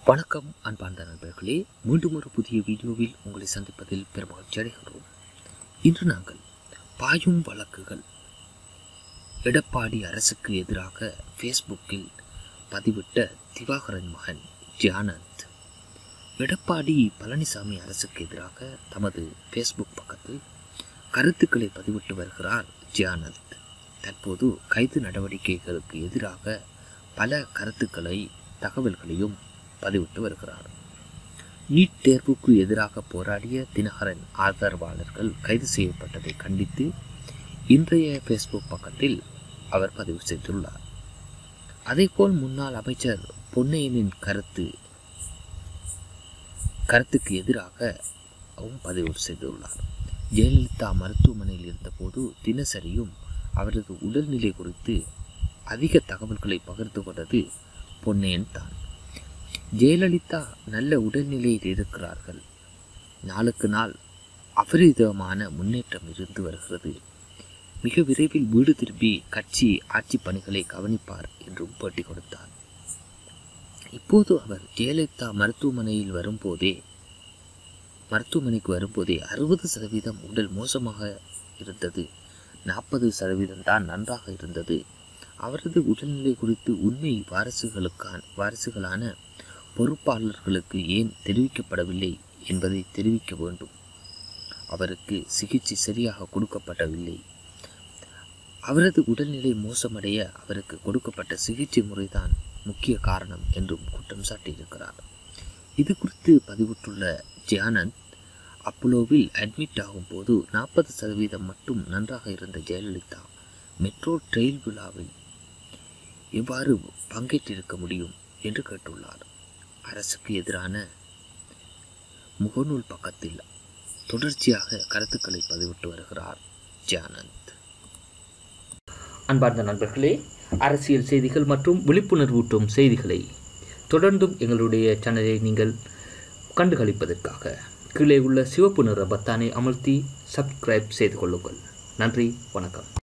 வணக்கம் அன்பார்ந்த நண்பர்களே மீண்டும் ஒரு புதிய வீடியோவில் உங்களை சந்திப்பதில் பெருமகிழ்ச்சி அடைகிறோம் இன்று நாங்கள் பாயும் வழக்குகள் எடப்பாடி அரசுக்கு எதிராக ஃபேஸ்புக்கில் பதிவிட்ட திவாகரன் மகன் ஜானந்த் எடப்பாடி பழனிசாமி அரசுக்கு எதிராக தமது ஃபேஸ்புக் பக்கத்தில் கருத்துக்களை பதிவிட்டு வருகிறார் ஜானந்த் தற்போது கைது நடவடிக்கைகளுக்கு எதிராக பல கருத்துக்களை தகவல்களையும் பதிவிட்டு வருகிறார் நீட் தேர்வுக்கு எதிராக போராடிய தினகரன் ஆதரவாளர்கள் கைது செய்யப்பட்டதை கண்டித்து இன்றைய ஃபேஸ்புக் பக்கத்தில் அவர் பதிவு செய்துள்ளார் அதேபோல் முன்னாள் அமைச்சர் பொன்னையனின் கருத்து கருத்துக்கு எதிராக அவரும் பதிவு செய்துள்ளார் ஜெயலலிதா மருத்துவமனையில் இருந்தபோது தினசரியும் அவரது உடல்நிலை குறித்து அதிக தகவல்களை பகிர்ந்து கொண்டது பொன்னையன் தான் ஜெயலலிதா நல்ல உடல்நிலையில் இருக்கிறார்கள் நாளுக்கு நாள் அபரிதமான முன்னேற்றம் இருந்து வருகிறது மிக விரைவில் வீடு திரும்பி கட்சி ஆட்சி பணிகளை கவனிப்பார் என்றும் பேட்டி கொடுத்தார் இப்போது அவர் ஜெயலலிதா மருத்துவமனையில் வரும்போதே மருத்துவமனைக்கு வரும்போதே அறுபது சதவீதம் உடல் மோசமாக இருந்தது நாற்பது சதவீதம் தான் நன்றாக இருந்தது அவரது உடல்நிலை குறித்து உண்மை வாரிசுகளுக்கான வாரிசுகளான பொறுப்பாளர்களுக்கு ஏன் தெரிவிக்கப்படவில்லை என்பதை தெரிவிக்க வேண்டும் அவருக்கு சிகிச்சை சரியாக கொடுக்கப்படவில்லை அவரது உடல்நிலை மோசமடைய அவருக்கு கொடுக்கப்பட்ட சிகிச்சை முறைதான் முக்கிய காரணம் என்றும் குற்றம் சாட்டியிருக்கிறார் இது குறித்து பதிவிட்டுள்ள ஜியானந்த் அப்போலோவில் அட்மிட் ஆகும்போது நாற்பது சதவீதம் மட்டும் நன்றாக இருந்த ஜெயலலிதா மெட்ரோ ட்ரெயில் விழாவில் எவ்வாறு பங்கேற்றிருக்க முடியும் என்று கேட்டுள்ளார் அரசுக்கு எதிரான முகநூல் பக்கத்தில் தொடர்ச்சியாக கருத்துக்களை பதிவிட்டு வருகிறார் ஜானந்த் அன்பார்ந்த நண்பர்களே அரசியல் செய்திகள் மற்றும் விழிப்புணர்வூட்டும் செய்திகளை தொடர்ந்தும் எங்களுடைய சேனலை நீங்கள் கண்டுகளிப்பதற்காக கீழே உள்ள சிவப்பு நிற பத்தானை அமர்த்தி சப்ஸ்கிரைப் செய்து கொள்ளுங்கள் நன்றி வணக்கம்